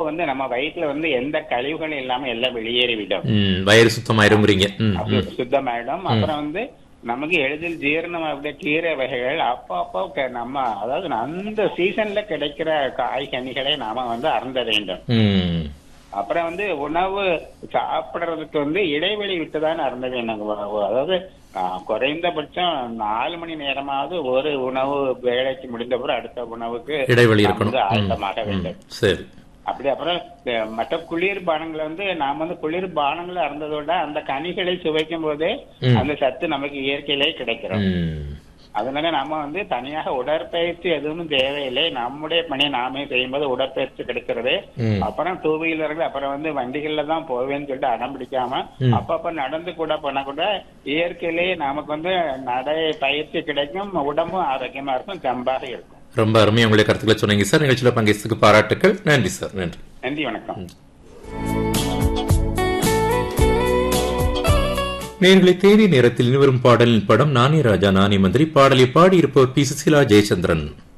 வந்து நம்ம வயிற்றுல வந்து எந்த கழிவுகளும் இல்லாம எல்லாம் வெளியேறிவிடும் ம், வயிறு சுத்தமாயிருங்கிறீங்க ம், அது ம். சுத்தமாயிடும் அப்புறம் வந்து நமக்கு எளிதில் ஜீரணம் அப்படியே கீரை வகைகள் அப்போ அப்போ க- நம்ம அதாவது அந்த சீசன்ல கிடைக்கிற காய் கனிகளை நாம வந்து அருந்த வேண்டும் ம். அப்புறம் வந்து உணவு சாப்பிடுறதுக்கு வந்து இடைவெளி விட்டுதான் அருந்த வேண்டும் அதாவது ஆ, குறைந்தபட்சம் நாலு மணி நேரமாவது ஒரு உணவு வேலைக்கு முடிந்த பிறகு அடுத்த உணவுக்கு இடைவெளி நாம் இருக்கணும் வந்து ம், ஆயத்தமாக ம். வேண்டும் சரி அப்படி அப்புறம் அஹ், மற்ற குளிர் பானங்களை வந்து நாம் வந்து குளிர் பானங்களை அருந்ததோட அந்த கனிகளை சுவைக்கும் போதே ம். அந்த சத்து நமக்கு இயற்கையிலே கிடைக்கிறோம் ம். அதனால நம்ம வந்து தனியாக உடற்பயிற்சி எதுவும் தேவையில்லை நம்முடைய பணியை நாமே செய்யும்போது உடற்பயிற்சி கிடைக்கிறது ம். அப்புறம் டூ வீலர்கள் அப்புறம் வந்து வண்டிகள்ல தான் போவேன்னு சொல்லிட்டு அடம் பிடிக்காம ம். அப்பப்ப நடந்து கூட பண்ண கூட இயற்கையிலேயே நமக்கு வந்து நடை பயிற்சி கிடைக்கும் உடம்பும் ஆரோக்கியமா இருக்கும் தெம்பாக இருக்கும் ரொம்ப அருமையா உங்களுடைய கருத்துக்களை சொன்னீங்க சார் நிகழ்ச்சியில பங்கேற்றதுக்கு பாராட்டுக்கள் நன்றி சார் நன்றி நன்றி வணக்கம் நேர்களை தேடி நேரத்தில் இனிவரும் பாடலின் படம் நானே ராஜா நானே மந்திரி பாடலை பாடியிருப்பவர் பி சுசிலா ஜெயச்சந்திரன்